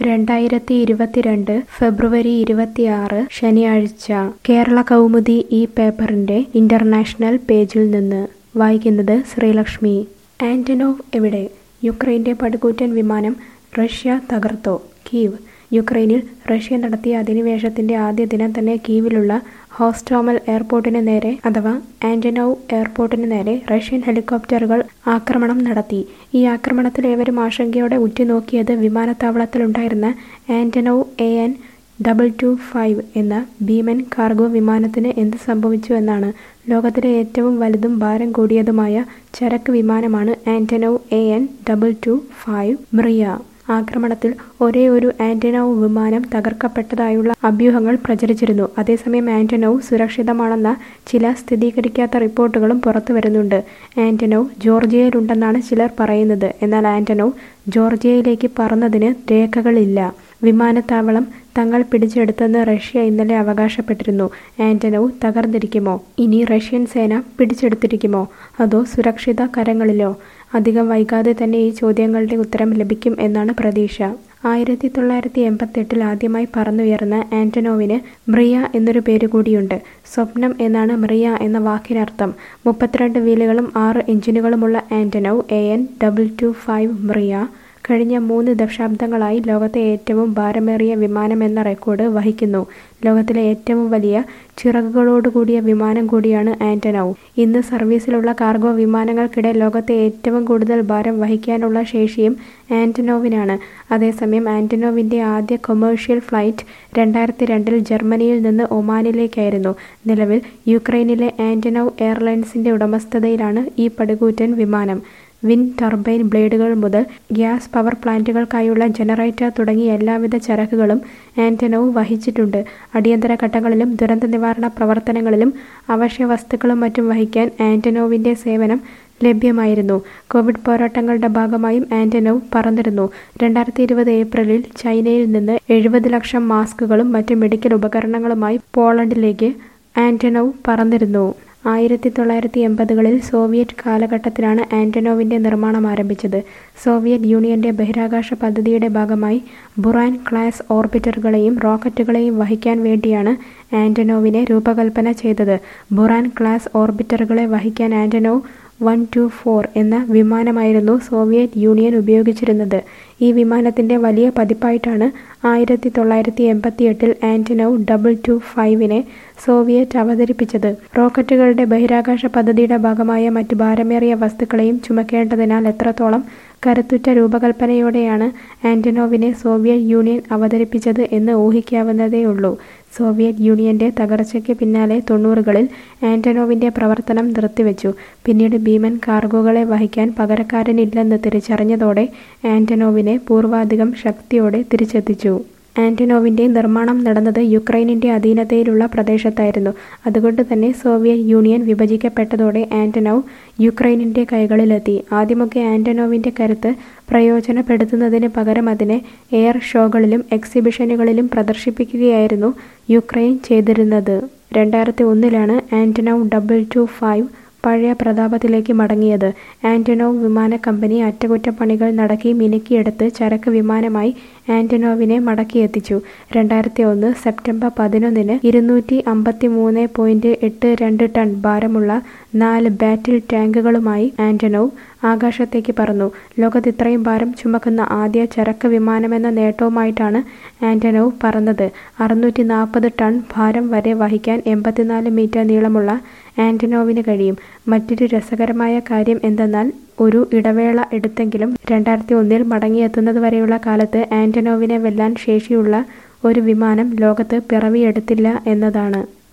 രണ്ടായിരത്തി ഇരുപത്തിരണ്ട് ഫെബ്രുവരി ഇരുപത്തിയാറ് ശനിയാഴ്ച കേരള കൗമുദി ഈ പേപ്പറിന്റെ ഇന്റർനാഷണൽ പേജിൽ നിന്ന് വായിക്കുന്നത് ശ്രീലക്ഷ്മി ആന്റനോവ് എവിടെ യുക്രൈന്റെ പടുകൂറ്റൻ വിമാനം റഷ്യ തകർത്തോ കീവ് യുക്രൈനിൽ റഷ്യ നടത്തിയ അധിനിവേശത്തിന്റെ ആദ്യ ദിനം തന്നെ കീവിലുള്ള ഹോസ്റ്റോമൽ എയർപോർട്ടിന് നേരെ അഥവാ ആന്റനോവ് എയർപോർട്ടിന് നേരെ റഷ്യൻ ഹെലികോപ്റ്ററുകൾ ആക്രമണം നടത്തി ഈ ആക്രമണത്തിൽ ഏവരും ആശങ്കയോടെ ഉറ്റുനോക്കിയത് വിമാനത്താവളത്തിലുണ്ടായിരുന്ന Antonov A N double two five എന്ന ഭീമൻ കാർഗോ വിമാനത്തിന് എന്ത് സംഭവിച്ചു എന്നാണ് ലോകത്തിലെ ഏറ്റവും വലുതും ഭാരം കൂടിയതുമായ ചരക്ക് വിമാനമാണ് Antonov A N double two five Mriya ആക്രമണത്തിൽ ഒരേ ഒരു ആന്റനോവ് വിമാനം തകർക്കപ്പെട്ടതായുള്ള അഭ്യൂഹങ്ങൾ പ്രചരിച്ചിരുന്നു അതേസമയം ആന്റനോവ് സുരക്ഷിതമാണെന്ന ചില സ്ഥിരീകരിക്കാത്ത റിപ്പോർട്ടുകളും പുറത്തു വരുന്നുണ്ട് ആന്റനോവ് ജോർജിയയിലുണ്ടെന്നാണ് ചിലർ പറയുന്നത് എന്നാൽ ആന്റനോവ് ജോർജിയയിലേക്ക് പറന്നതിന് രേഖകളില്ല വിമാനത്താവളം തങ്ങൾ പിടിച്ചെടുത്തെന്ന് റഷ്യ ഇന്നലെ അവകാശപ്പെട്ടിരുന്നു ആന്റനോവ് തകർന്നിരിക്കുമോ ഇനി റഷ്യൻ സേന പിടിച്ചെടുത്തിരിക്കുമോ അതോ സുരക്ഷിത കരങ്ങളിലോ അധികം വൈകാതെ തന്നെ ഈ ചോദ്യങ്ങളുടെ ഉത്തരം ലഭിക്കും എന്നാണ് പ്രതീക്ഷ ആയിരത്തി തൊള്ളായിരത്തി എൺപത്തെട്ടിൽ ആദ്യമായി പറന്നുയർന്ന ആന്റനോവിന് മ്രിയ എന്നൊരു പേര് കൂടിയുണ്ട് സ്വപ്നം എന്നാണ് മ്രിയ എന്ന വാക്കിനർത്ഥം മുപ്പത്തിരണ്ട് വീലുകളും ആറ് എഞ്ചിനുകളുമുള്ള Antonov A N double two five Mriya കഴിഞ്ഞ മൂന്ന് ദശാബ്ദങ്ങളായി ലോകത്തെ ഏറ്റവും ഭാരമേറിയ വിമാനം എന്ന റെക്കോർഡ് വഹിക്കുന്നു ലോകത്തിലെ ഏറ്റവും വലിയ ചിറകുകളോടുകൂടിയ വിമാനം കൂടിയാണ് ആന്റനോവ് ഇന്ന് സർവീസിലുള്ള കാർഗോ വിമാനങ്ങൾക്കിടെ ലോകത്തെ ഏറ്റവും കൂടുതൽ ഭാരം വഹിക്കാനുള്ള ശേഷിയും ആന്റനോവിനാണ് അതേസമയം ആന്റനോവിന്റെ ആദ്യ കൊമേഴ്ഷ്യൽ ഫ്ലൈറ്റ് രണ്ടായിരത്തി രണ്ടിൽ ജർമ്മനിയിൽ നിന്ന് ഒമാനിലേക്കായിരുന്നു നിലവിൽ യുക്രൈനിലെ ആന്റനോവ് എയർലൈൻസിന്റെ ഉടമസ്ഥതയിലാണ് ഈ പടുകൂറ്റൻ വിമാനം വിൻഡ് ടർബൈൻ ബ്ലേഡുകൾ മുതൽ ഗ്യാസ് പവർ പ്ലാന്റുകൾക്കായുള്ള ജനറേറ്റർ തുടങ്ങിയ എല്ലാവിധ ചരക്കുകളും ആന്റനോവ് വഹിച്ചിട്ടുണ്ട് അടിയന്തര ഘട്ടങ്ങളിലും ദുരന്ത നിവാരണ പ്രവർത്തനങ്ങളിലും അവശ്യ വസ്തുക്കളും മറ്റും വഹിക്കാൻ ആന്റനോവിന്റെ സേവനം ലഭ്യമായിരുന്നു കോവിഡ് പോരാട്ടങ്ങളുടെ ഭാഗമായും ആന്റനോവ് പറന്നിരുന്നു രണ്ടായിരത്തി ഇരുപത് ഏപ്രിലിൽ ചൈനയിൽ നിന്ന് എഴുപത് ലക്ഷം മാസ്കുകളും മറ്റ് മെഡിക്കൽ ഉപകരണങ്ങളുമായി പോളണ്ടിലേക്ക് ആന്റനോവ് പറന്നിരുന്നു ആയിരത്തി തൊള്ളായിരത്തി എൺപതുകളിൽ സോവിയറ്റ് കാലഘട്ടത്തിലാണ് ആന്റനോവിന്റെ നിർമ്മാണം ആരംഭിച്ചത് സോവിയറ്റ് യൂണിയന്റെ ബഹിരാകാശ പദ്ധതിയുടെ ഭാഗമായി ബുറാൻ ക്ലാസ് ഓർബിറ്ററുകളെയും റോക്കറ്റുകളെയും വഹിക്കാൻ വേണ്ടിയാണ് ആന്റനോവിനെ രൂപകൽപ്പന ചെയ്തത് ബുറാൻ ക്ലാസ് ഓർബിറ്ററുകളെ വഹിക്കാൻ ആന്റനോവ് വൺ ടു ഫോർ എന്ന വിമാനമായിരുന്നു സോവിയറ്റ് യൂണിയൻ ഉപയോഗിച്ചിരുന്നത് ഈ വിമാനത്തിന്റെ വലിയ പതിപ്പായിട്ടാണ് ആയിരത്തി തൊള്ളായിരത്തി എൺപത്തി എട്ടിൽ ആന്റനോവ് ഡബിൾ ടു ഫൈവിനെ സോവിയറ്റ് അവതരിപ്പിച്ചത് റോക്കറ്റുകളുടെ ബഹിരാകാശ പദ്ധതിയുടെ ഭാഗമായ മറ്റു ഭാരമേറിയ വസ്തുക്കളെയും ചുമക്കേണ്ടതിനാൽ എത്രത്തോളം കരുത്തുറ്റ രൂപകൽപ്പനയോടെയാണ് ആന്റനോവിനെ സോവിയറ്റ് യൂണിയൻ അവതരിപ്പിച്ചത് എന്ന് ഊഹിക്കാവുന്നതേയുള്ളൂ സോവിയറ്റ് യൂണിയന്റെ തകർച്ചയ്ക്ക് പിന്നാലെ തൊണ്ണൂറുകളിൽ ആന്റനോവിന്റെ പ്രവർത്തനം നിർത്തിവെച്ചു പിന്നീട് ഭീമൻ കാർഗോകളെ വഹിക്കാൻ പകരക്കാരനില്ലെന്ന് തിരിച്ചറിഞ്ഞതോടെ ആന്റനോവിനെ പൂർവാധികം ശക്തിയോടെ തിരിച്ചെത്തിച്ചു ആന്റനോവിന്റെ നിർമ്മാണം നടന്നത് യുക്രൈനിന്റെ അധീനതയിലുള്ള പ്രദേശത്തായിരുന്നു അതുകൊണ്ട് തന്നെ സോവിയറ്റ് യൂണിയൻ വിഭജിക്കപ്പെട്ടതോടെ ആന്റനോവ് യുക്രൈനിന്റെ കൈകളിലെത്തി ആദ്യമൊക്കെ ആന്റനോവിന്റെ കരുത്ത് പ്രയോജനപ്പെടുത്തുന്നതിന് പകരം അതിനെ എയർ ഷോകളിലും എക്സിബിഷനുകളിലും പ്രദർശിപ്പിക്കുകയായിരുന്നു യുക്രൈൻ ചെയ്തിരുന്നത് രണ്ടായിരത്തി ഒന്നിലാണ് ആന്റനോവ് ഡബിൾ ടു ഫൈവ് പഴയ പ്രതാപത്തിലേക്ക് മടങ്ങിയത് ആന്റനോവ് വിമാന കമ്പനി അറ്റകുറ്റപ്പണികൾ നടക്കി മിനുക്കിയെടുത്ത് ചരക്ക് വിമാനമായി ആന്റനോവിനെ മടക്കിയെത്തിച്ചു രണ്ടായിരത്തി ഒന്ന് സെപ്റ്റംബർ പതിനൊന്നിന് ഇരുന്നൂറ്റി അമ്പത്തി മൂന്ന് പോയിന്റ് എട്ട് രണ്ട് ടൺ ഭാരമുള്ള നാല് ബാറ്റിൽ ടാങ്കുകളുമായി ആന്റനോവ് ആകാശത്തേക്ക് പറന്നു ലോകത്ത് ഇത്രയും ഭാരം ചുമക്കുന്ന ആദ്യ ചരക്ക് വിമാനമെന്ന നേട്ടവുമായിട്ടാണ് ആന്റനോവ് പറന്നത് അറുന്നൂറ്റി നാൽപ്പത് ടൺ ഭാരം വരെ വഹിക്കാൻ എൺപത്തിനാല് മീറ്റർ നീളമുള്ള ആന്റനോവിന് കഴിയും മറ്റൊരു രസകരമായ കാര്യം എന്തെന്നാൽ ഒരു ഇടവേള എടുത്തെങ്കിലും രണ്ടായിരത്തി ഒന്നിൽ മടങ്ങിയെത്തുന്നതുവരെയുള്ള കാലത്ത് ആന്റനോവിനെ വെല്ലാൻ ശേഷിയുള്ള ഒരു വിമാനം ലോകത്ത് പിറവിയെടുത്തില്ല എന്നതാണ്